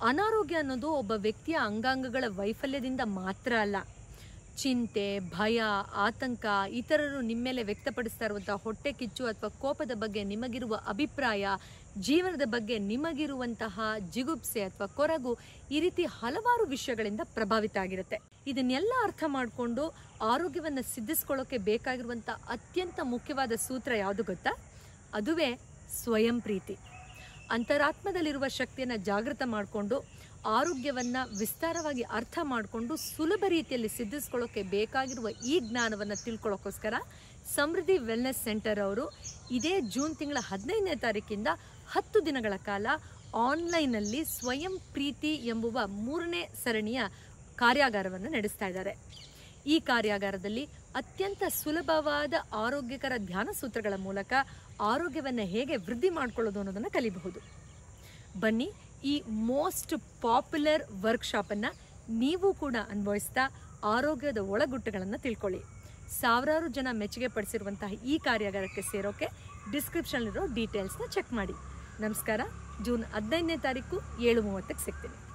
ಅನಾರೋಗ್ಯ ಅನ್ನೋದು ಒಬ್ಬ ವ್ಯಕ್ತಿಯ ಅಂಗಾಂಗಗಳ ವೈಫಲ್ಯದಿಂದ ಮಾತ್ರ ಅಲ್ಲ ಚಿಂತೆ ಭಯ ಆತಂಕ ಇತರರು ನಿಮ್ಮ ಮೇಲೆ ವ್ಯಕ್ತಪಡಿಸ್ತಾ ಇರುವಂತಹ ಹೊಟ್ಟೆ ಕಿಚ್ಚು ಅಥವಾ ಕೋಪದ ಬಗ್ಗೆ ನಿಮಗಿರುವ ಅಭಿಪ್ರಾಯ ಜೀವನದ ಬಗ್ಗೆ ನಿಮಗಿರುವಂತಹ ಜಿಗುಪ್ಸೆ ಅಥವಾ ಕೊರಗು ಈ ರೀತಿ ಹಲವಾರು ವಿಷಯಗಳಿಂದ ಪ್ರಭಾವಿತ ಆಗಿರುತ್ತೆ ಇದನ್ನೆಲ್ಲ ಅರ್ಥ ಮಾಡಿಕೊಂಡು ಆರೋಗ್ಯವನ್ನು ಸಿದ್ಧಿಸ್ಕೊಳ್ಳೋಕೆ ಬೇಕಾಗಿರುವಂಥ ಅತ್ಯಂತ ಮುಖ್ಯವಾದ ಸೂತ್ರ ಯಾವುದು ಗೊತ್ತಾ ಅದುವೇ ಸ್ವಯಂ ಪ್ರೀತಿ ಅಂತರಾತ್ಮದಲ್ಲಿರುವ ಶಕ್ತಿಯನ್ನು ಜಾಗೃತ ಮಾಡಿಕೊಂಡು ಆರೋಗ್ಯವನ್ನು ವಿಸ್ತಾರವಾಗಿ ಅರ್ಥ ಮಾಡಿಕೊಂಡು ಸುಲಭ ರೀತಿಯಲ್ಲಿ ಸಿದ್ಧಿಸ್ಕೊಳ್ಳೋಕೆ ಬೇಕಾಗಿರುವ ಈ ಜ್ಞಾನವನ್ನು ತಿಳ್ಕೊಳ್ಳೋಕ್ಕೋಸ್ಕರ ಸಮೃದ್ಧಿ ವೆಲ್ನೆಸ್ ಸೆಂಟರ್ ಅವರು ಇದೇ ಜೂನ್ ತಿಂಗಳ ಹದಿನೈದನೇ ತಾರೀಕಿಂದ ಹತ್ತು ದಿನಗಳ ಕಾಲ ಆನ್ಲೈನಲ್ಲಿ ಸ್ವಯಂ ಪ್ರೀತಿ ಎಂಬುವ ಮೂರನೇ ಸರಣಿಯ ಕಾರ್ಯಾಗಾರವನ್ನು ನಡೆಸ್ತಾ ಇದ್ದಾರೆ ಈ ಕಾರ್ಯಾಗಾರದಲ್ಲಿ ಅತ್ಯಂತ ಸುಲಭವಾದ ಆರೋಗ್ಯಕರ ಧ್ಯಾನ ಸೂತ್ರಗಳ ಮೂಲಕ ಆರೋಗ್ಯವನ್ನು ಹೇಗೆ ವೃದ್ಧಿ ಮಾಡ್ಕೊಳ್ಳೋದು ಅನ್ನೋದನ್ನು ಕಲಿಬಹುದು ಬನ್ನಿ ಈ ಮೋಸ್ಟ್ ಪಾಪ್ಯುಲರ್ ವರ್ಕ್ಶಾಪನ್ನು ನೀವು ಕೂಡ ಅನ್ವಯಿಸ್ತಾ ಆರೋಗ್ಯದ ಒಳಗುಟ್ಟುಗಳನ್ನು ತಿಳ್ಕೊಳ್ಳಿ ಸಾವಿರಾರು ಜನ ಮೆಚ್ಚುಗೆ ಪಡಿಸಿರುವಂತಹ ಈ ಕಾರ್ಯಾಗಾರಕ್ಕೆ ಸೇರೋಕೆ ಡಿಸ್ಕ್ರಿಪ್ಷನ್ಲಿರೋ ಡೀಟೇಲ್ಸ್ನ ಚೆಕ್ ಮಾಡಿ ನಮಸ್ಕಾರ ಜೂನ್ ಹದಿನೈದನೇ ತಾರೀಕು ಏಳು ಮೂವತ್ತಕ್ಕೆ ಸಿಗ್ತೀನಿ